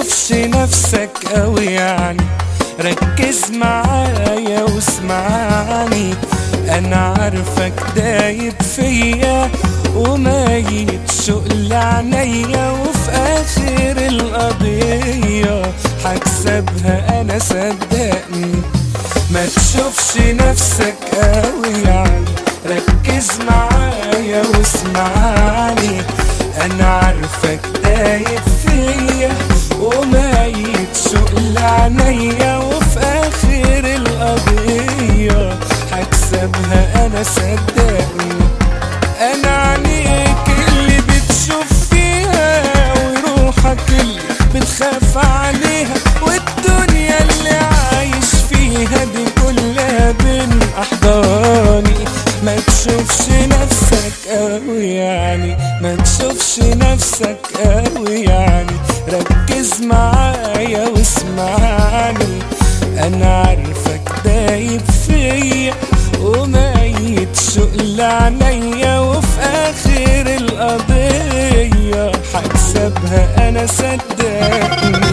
تشوفش نفسك قوي يعني ركز معايا واسمعني انا عارفك دايب فيا وميت شغل عينيا وفي اخر القضية هكسبها انا صدقني ما تشوفش نفسك قوي يعني ركز معايا واسمعني انا عارفك دايب فيا وميت شغل عينيا وفي اخر القضية هكسبها انا صدقني انا عينيك اللي بتشوف فيها وروحك اللي بتخاف عليها والدنيا اللي عايش فيها دي كلها بين احضاني ما تشوفش نفسك قوي يعني ما تشوفش نفسك قوي يعني ركز معايا واسمعني انا عارفك دايب فيا وميت شغل عينيا وفي اخر القضية هكسبها انا صدقني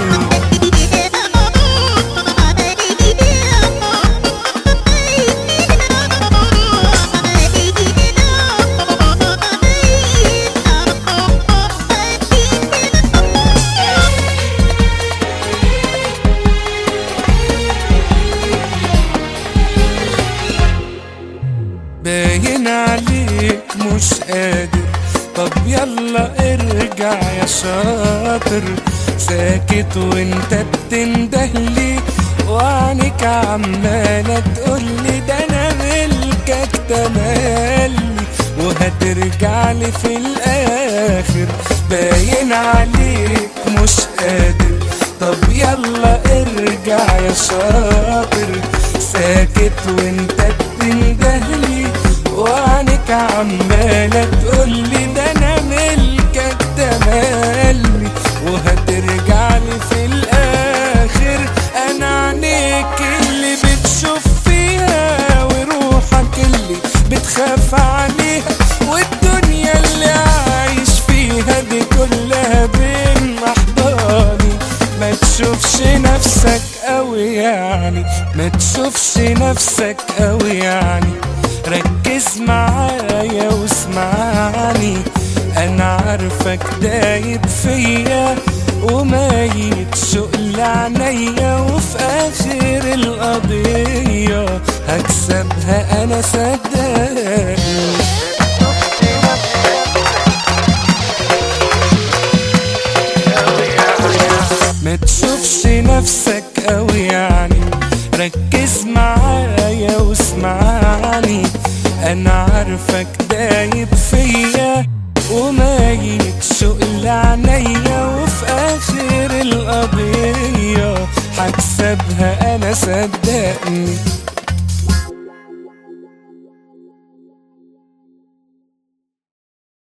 باين عليك مش قادر طب يلا ارجع يا شاطر ساكت وانت بتندهلي وعنك عمالة تقولي ده انا ملكك تملي وهترجع لي في الاخر باين عليك مش قادر طب يلا ارجع يا شاطر ساكت وانت بتندهلي وعنك عمالة تقولي ده انا ملكك تملي وهترجع لي في الاخر انا عينيك اللي بتشوف فيها وروحك اللي بتخاف عليها والدنيا اللي عايش فيها دي كلها بين احضاني ما تشوفش نفسك قوي يعني ما تشوفش نفسك قوي يعني ركز معايا واسمعني انا عارفك دايب فيا وميت شغل عينيا وفي اخر القضية هكسبها انا صدقني ما تشوفش نفسك قوي يعني ركز معايا واسمعني انا عارفك دايب فيا وميت شغل عينيا وفي اخر القضية هكسبها انا صدقني